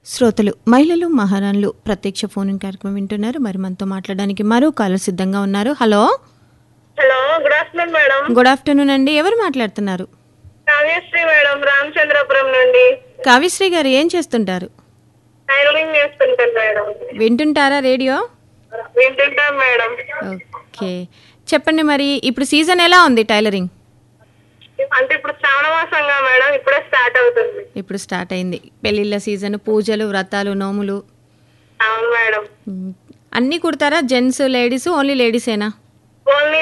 శ్రోతలు మహిళలు మహారాణులు ప్రత్యక్ష ఫోన్ ఇన్ కార్యక్రమం వింటున్నారు మరి మనతో మాట్లాడడానికి మరో కాలర్ సిద్ధంగా ఉన్నారు hello hello good afternoon madam good afternoon అండి ఎవరు మాట్లాడుతున్నారు కావ్యశ్రీ మేడం రామచంద్రపురం నుండి కావ్యశ్రీ గారు ఏం చేస్తుంటారు టైలరింగ్ చేస్తుంటాను మేడం వింటుంటారా రేడియో వింటుంటాం మేడం ఓకే చెప్పండి మరి ఇప్పుడు సీజన్ ఎలా ఉంది టైలరింగ్ అంటే ఇప్పుడు శ్రావణ మాసంగా మేడం ఇప్పుడే స్టార్ట్ అవుతుంది ఇప్పుడు స్టార్ట్ అయింది పెళ్ళిళ్ళ సీజన్ పూజలు వ్రతాలు నోములు అవును మేడం మ్, అన్నీ కుడతారా జెంట్స్ లేడీస్ ఓన్లీ లేడీసేనా ఓన్లీ